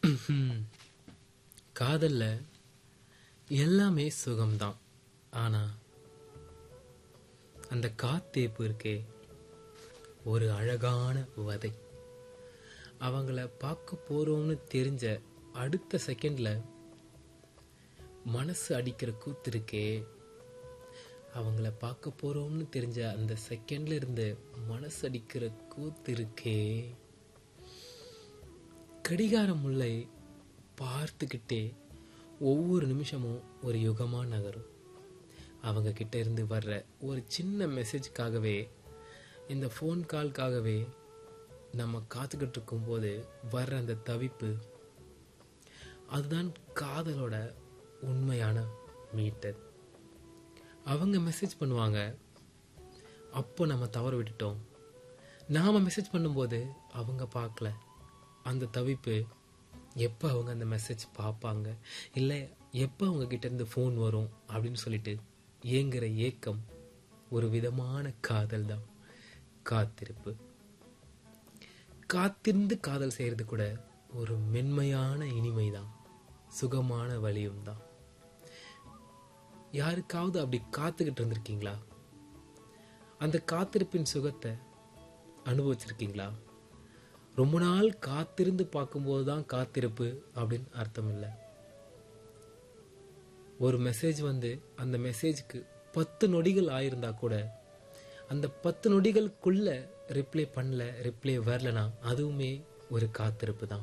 காதல்ல எல்லாமே சுகம்தான் ஆனா அந்த காத்தேப்பு இருக்கே ஒரு அழகான வதை அவங்கள பார்க்க போறோம்னு தெரிஞ்ச அடுத்த செகண்ட்ல மனசு அடிக்கிற கூத்து இருக்கே அவங்கள பார்க்க போறோம்னு தெரிஞ்ச அந்த செகண்ட்ல இருந்து மனசு அடிக்கிற கூத்து இருக்கே கடிகார முல்லை பார்த்துக்கிட்டே ஒவ்வொரு நிமிஷமும் ஒரு யுகமா நகரும் அவங்க கிட்ட இருந்து வர்ற ஒரு சின்ன மெசேஜ்க்காகவே இந்த ஃபோன் கால்காகவே நம்ம காத்துக்கிட்டு இருக்கும்போது வர்ற அந்த தவிப்பு அதுதான் காதலோட உண்மையான மீட்டர் அவங்க மெசேஜ் பண்ணுவாங்க அப்போ நம்ம தவற விட்டுட்டோம் நாம மெசேஜ் பண்ணும்போது அவங்க பார்க்கல அந்த தவிப்பு எப்போ அவங்க அந்த மெசேஜ் பார்ப்பாங்க இல்லை எப்போ அவங்க கிட்ட இருந்து ஃபோன் வரும் அப்படின்னு சொல்லிட்டு ஏங்குற ஏக்கம் ஒரு விதமான காதல் தான் காத்திருப்பு காத்திருந்து காதல் செய்யறது கூட ஒரு மென்மையான இனிமை தான் சுகமான வழியும் தான் யாருக்காவது அப்படி காத்துக்கிட்டு இருந்திருக்கீங்களா அந்த காத்திருப்பின் சுகத்தை அனுபவிச்சிருக்கீங்களா ரொம்ப நாள் காத்திருந்து பார்க்கும்போது தான் காத்திருப்பு அப்படின்னு அர்த்தம் இல்லை ஒரு மெசேஜ் வந்து அந்த மெசேஜ்க்கு பத்து நொடிகள் ஆயிருந்தா கூட அந்த பத்து நொடிகளுக்குள்ள ரிப்ளை பண்ணல ரிப்ளை வரலனா அதுவுமே ஒரு காத்திருப்பு தான்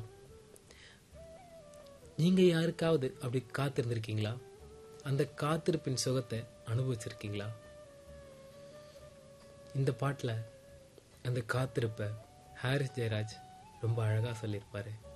நீங்க யாருக்காவது அப்படி காத்திருந்திருக்கீங்களா அந்த காத்திருப்பின் சுகத்தை அனுபவிச்சிருக்கீங்களா இந்த பாட்டில் அந்த காத்திருப்பை ஹாரிஸ் ஜெயராஜ் ரொம்ப அழகாக சொல்லியிருப்பாரு